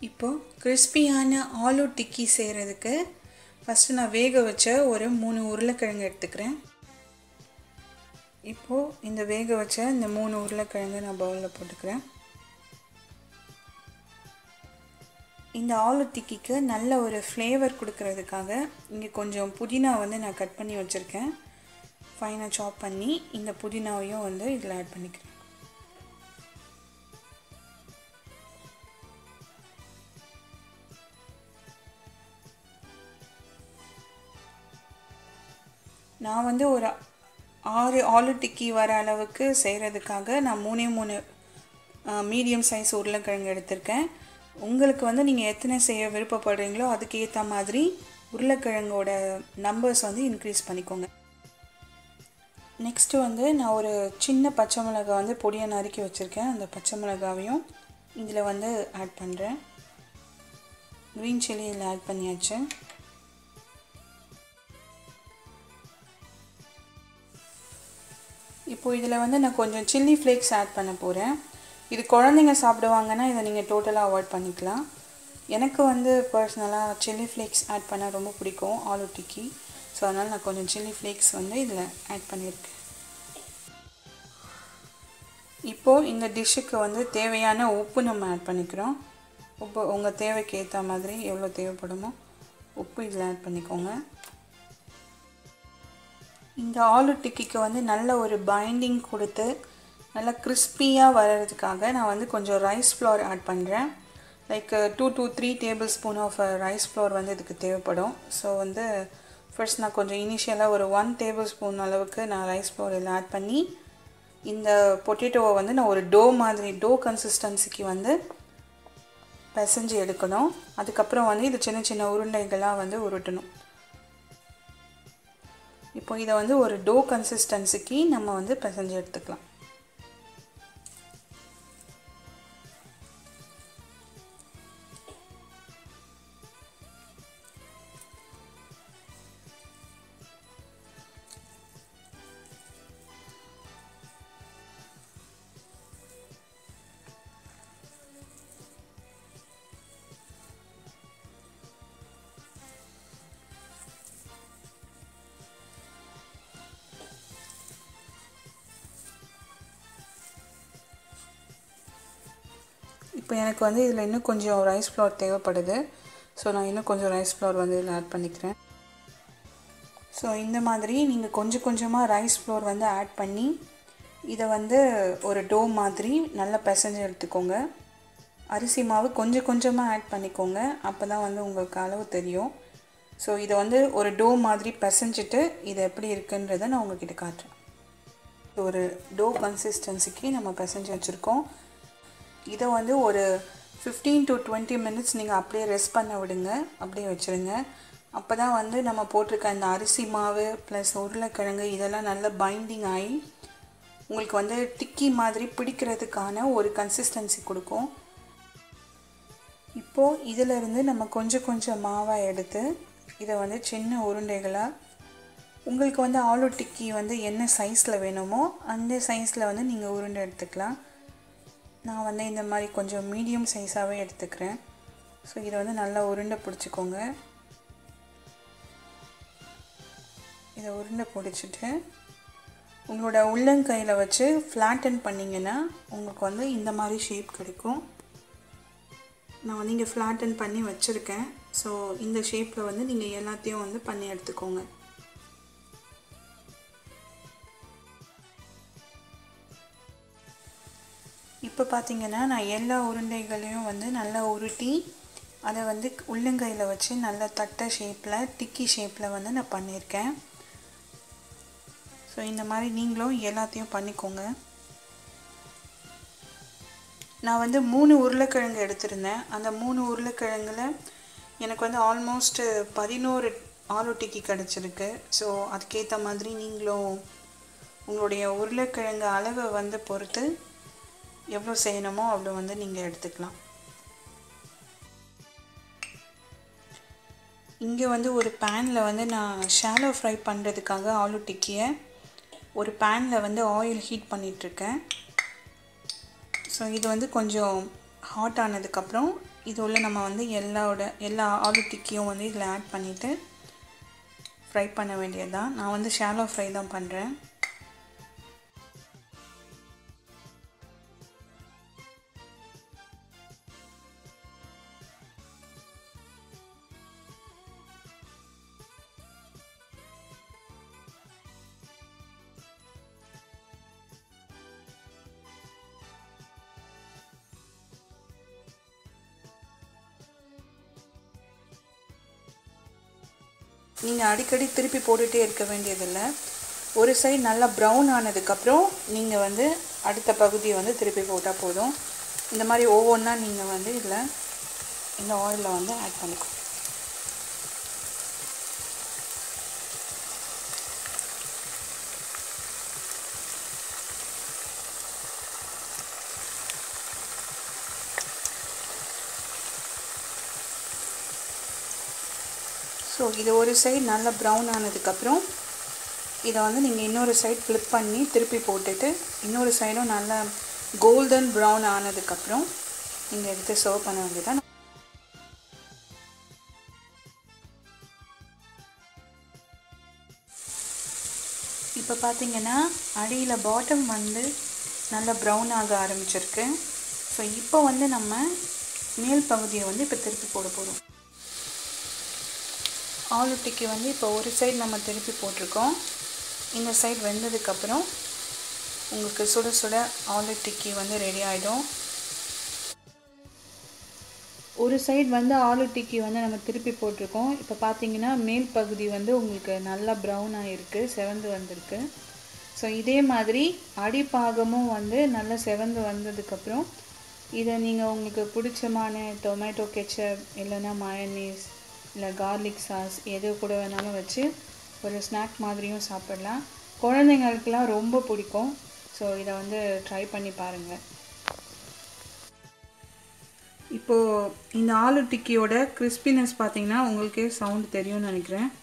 இப்போது கிறிஸ்பியான ஆலு டிக்கி செய்கிறதுக்கு ஃபஸ்ட்டு நான் வேக வச்ச ஒரு மூணு உருளைக்கிழங்கு எடுத்துக்கிறேன் இப்போது இந்த வேக வச்ச இந்த மூணு உருளைக்கிழங்கு நான் பவுலில் போட்டுக்கிறேன் இந்த ஆலு டிக்கிக்கு நல்ல ஒரு ஃப்ளேவர் கொடுக்கறதுக்காக இங்கே கொஞ்சம் புதினா வந்து நான் கட் பண்ணி வச்சுருக்கேன் ஃபைனாக சாப் பண்ணி இந்த புதினாவையும் வந்து இதில் ஆட் பண்ணிக்கிறேன் நான் வந்து ஒரு ஆறு ஆலு டிக்கி வர அளவுக்கு செய்கிறதுக்காக நான் மூணே மூணு மீடியம் சைஸ் உருளைக்கிழங்கு எடுத்திருக்கேன் உங்களுக்கு வந்து நீங்கள் எத்தனை செய்ய விருப்பப்படுறீங்களோ அதுக்கு ஏற்ற மாதிரி உருளைக்கிழங்கோட நம்பர்ஸ் வந்து இன்க்ரீஸ் பண்ணிக்கோங்க நெக்ஸ்ட்டு வந்து நான் ஒரு சின்ன பச்சை மிளகாய் வந்து பொடியை நறுக்கி வச்சுருக்கேன் அந்த பச்சை மிளகாவையும் இதில் வந்து ஆட் பண்ணுறேன் க்ரீன் சில்லி இதில் ஆட் பண்ணியாச்சு இப்போது இதில் வந்து நான் கொஞ்சம் சில்லி ஃப்ளேக்ஸ் ஆட் பண்ண போகிறேன் இது குழந்தைங்க சாப்பிடுவாங்கன்னா இதை நீங்கள் டோட்டலாக அவாய்ட் பண்ணிக்கலாம் எனக்கு வந்து பர்சனலாக சில்லி ஃப்ளேக்ஸ் ஆட் பண்ண ரொம்ப பிடிக்கும் ஆலு டிக்கி ஸோ அதனால் நான் கொஞ்சம் சில்லி ஃப்ளேக்ஸ் வந்து இதில் ஆட் பண்ணியிருக்கேன் இப்போது இந்த டிஷ்ஷுக்கு வந்து தேவையான உப்பு நம்ம ஆட் பண்ணிக்கிறோம் உப்பு உங்கள் தேவைக்கு ஏற்ற மாதிரி எவ்வளோ தேவைப்படுமோ உப்பு இதில் ஆட் பண்ணிக்கோங்க இந்த ஆலு டிக்கிக்கு வந்து நல்ல ஒரு பைண்டிங் கொடுத்து நல்லா கிறிஸ்பியாக வர்றதுக்காக நான் வந்து கொஞ்சம் ரைஸ் ஃப்ளோர் ஆட் பண்ணுறேன் like two two three tablespoon of rice flour வந்து இதுக்கு தேவைப்படும் ஸோ வந்து ஃபர்ஸ்ட் நான் கொஞ்சம் இனிஷியலாக ஒரு ஒன் டேபிள் ஸ்பூன் அளவுக்கு நான் ரைஸ் ஃப்ளோர் இதில் ஆட் பண்ணி இந்த பொட்டேட்டோவை வந்து நான் ஒரு டோ மாதிரி டோ கன்சிஸ்டன்சிக்கு வந்து பிசைஞ்சு எடுக்கணும் அதுக்கப்புறம் வந்து இது சின்ன சின்ன உருண்டைகளாக வந்து உருட்டணும் இப்போ இதை வந்து ஒரு டோ கன்சிஸ்டன்சிக்கு நம்ம வந்து பிசைஞ்சு எடுத்துக்கலாம் இப்போ எனக்கு வந்து இதில் இன்னும் கொஞ்சம் ரைஸ் ஃப்ளோர் தேவைப்படுது ஸோ நான் இன்னும் கொஞ்சம் ரைஸ் ஃப்ளோர் வந்து இதில் ஆட் பண்ணிக்கிறேன் ஸோ இந்த மாதிரி நீங்கள் கொஞ்சம் கொஞ்சமாக ரைஸ் ஃப்ளோர் வந்து ஆட் பண்ணி இதை வந்து ஒரு டோ மாதிரி நல்லா பிசைஞ்சு எடுத்துக்கோங்க அரிசி மாவு கொஞ்சம் கொஞ்சமாக ஆட் பண்ணிக்கோங்க அப்போ தான் வந்து உங்களுக்கு அளவு தெரியும் ஸோ இதை வந்து ஒரு டோ மாதிரி பிசைஞ்சிட்டு இது எப்படி இருக்குன்றதை நான் உங்ககிட்ட காட்டுறேன் ஒரு டோ கன்சிஸ்டன்சிக்கு நம்ம பிசைஞ்சு வச்சுருக்கோம் இதை வந்து ஒரு ஃபிஃப்டீன் டு டுவெண்ட்டி மினிட்ஸ் நீங்கள் அப்படியே ரெஸ்ட் பண்ண விடுங்க அப்படியே வச்சுருங்க அப்போ தான் வந்து நம்ம போட்டிருக்க இந்த அரிசி மாவு ப்ளஸ் உருளைக்கிழங்கு இதெல்லாம் நல்லா பைண்டிங் ஆகி உங்களுக்கு வந்து டிக்கி மாதிரி பிடிக்கிறதுக்கான ஒரு கன்சிஸ்டன்சி கொடுக்கும் இப்போது இதிலிருந்து நம்ம கொஞ்சம் கொஞ்சம் மாவாக எடுத்து இதை வந்து சின்ன உருண்டைகளாக உங்களுக்கு வந்து ஆலு டிக்கி வந்து என்ன சைஸில் வேணுமோ அந்த சைஸில் வந்து நீங்கள் உருண்டை எடுத்துக்கலாம் நான் வந்து இந்த மாதிரி கொஞ்சம் மீடியம் சைஸாகவே எடுத்துக்கிறேன் ஸோ இதை வந்து நல்லா உருண்டை பிடிச்சிக்கோங்க இதை உருண்டை பிடிச்சிட்டு உங்களோட உள்ளங்கையில் வச்சு ஃப்ளாட்டன் பண்ணிங்கன்னா உங்களுக்கு வந்து இந்த மாதிரி ஷேப் கிடைக்கும் நான் வந்து இங்கே ஃப்ளாட்டன் பண்ணி வச்சுருக்கேன் ஸோ இந்த ஷேப்பில் வந்து நீங்கள் எல்லாத்தையும் வந்து பண்ணி எடுத்துக்கோங்க இப்போ பார்த்தீங்கன்னா நான் எல்லா உருண்டைகளையும் வந்து நல்லா உருட்டி அதை வந்து உள்ளங்கையில் வச்சு நல்ல தட்டை ஷேப்பில் டிக்கி ஷேப்பில் வந்து நான் பண்ணியிருக்கேன் ஸோ இந்த மாதிரி நீங்களும் எல்லாத்தையும் பண்ணிக்கோங்க நான் வந்து மூணு உருளைக்கிழங்கு எடுத்திருந்தேன் அந்த மூணு உருளைக்கிழங்குல எனக்கு வந்து ஆல்மோஸ்ட்டு பதினோரு ஆலு டிக்கி கிடச்சிருக்கு ஸோ அதுக்கேற்ற மாதிரி நீங்களும் உங்களுடைய உருளைக்கிழங்கு அளவை வந்து பொறுத்து எவ்வளோ செய்யணுமோ அவ்வளோ வந்து நீங்கள் எடுத்துக்கலாம் இங்கே வந்து ஒரு பேனில் வந்து நான் ஷாலோ ஃப்ரை பண்ணுறதுக்காக ஆலு டிக்கியை ஒரு பேனில் வந்து ஆயில் ஹீட் பண்ணிகிட்ருக்கேன் ஸோ இது வந்து கொஞ்சம் ஹாட் ஆனதுக்கப்புறம் இது உள்ள நம்ம வந்து எல்லாவோட எல்லா ஆலு டிக்கியும் வந்து இதில் ஆட் பண்ணிவிட்டு ஃப்ரை பண்ண வேண்டியது தான் நான் வந்து ஷாலோ ஃப்ரை தான் பண்ணுறேன் நீங்கள் அடிக்கடி திருப்பி போட்டுகிட்டே இருக்க வேண்டியதில்லை ஒரு சைடு நல்லா ப்ரௌன் ஆனதுக்கப்புறம் நீங்கள் வந்து அடுத்த பகுதியை வந்து திருப்பி போட்டால் போதும் இந்த மாதிரி ஒவ்வொன்றா நீங்கள் வந்து இதில் இந்த ஆயிலில் வந்து ஆட் பண்ணிக்கணும் ஸோ இது ஒரு சைடு நல்லா ப்ரௌன் ஆனதுக்கப்புறம் இதை வந்து நீங்கள் இன்னொரு சைடு ஃப்ளிப் பண்ணி திருப்பி போட்டுட்டு இன்னொரு சைடும் நல்லா கோல்டன் ப்ரௌன் ஆனதுக்கப்புறம் நீங்கள் எடுத்து சர்வ் பண்ண வேண்டியதான் இப்போ பார்த்தீங்கன்னா அடியில் பாட்டம் வந்து நல்லா ப்ரௌன் ஆக ஆரம்பிச்சிருக்கு ஸோ இப்போ வந்து நம்ம மேல் பகுதியை வந்து இப்போ திருப்பி போட போகிறோம் ஆலு டிக்கி வந்து இப்போ ஒரு சைடு நம்ம திருப்பி போட்டிருக்கோம் இந்த சைடு வெந்ததுக்கப்புறம் உங்களுக்கு சுட சுட ஆலு டிக்கி வந்து ரெடி ஆகிடும் ஒரு சைடு வந்து ஆலு டிக்கி வந்து நம்ம திருப்பி போட்டிருக்கோம் இப்போ பார்த்தீங்கன்னா மேல் பகுதி வந்து உங்களுக்கு நல்லா ப்ரௌன் ஆகிருக்கு செவந்து வந்திருக்கு ஸோ இதே மாதிரி அடிப்பாகமும் வந்து நல்லா செவந்து வந்ததுக்கப்புறம் இதை நீங்கள் உங்களுக்கு பிடிச்சமான டொமேட்டோ கெச்சப் இல்லைன்னா மயனீஸ் இல்லை கார்லிக் சாஸ் எது கூட வேணாலும் வச்சு ஒரு ஸ்நாக் மாதிரியும் சாப்பிடலாம் குழந்தைங்களுக்கெலாம் ரொம்ப பிடிக்கும் ஸோ இதை வந்து ட்ரை பண்ணி பாருங்கள் இப்போது இந்த ஆலு டிக்கியோட கிறிஸ்பினஸ் பார்த்தீங்கன்னா உங்களுக்கே சவுண்ட் தெரியும்னு நினைக்கிறேன்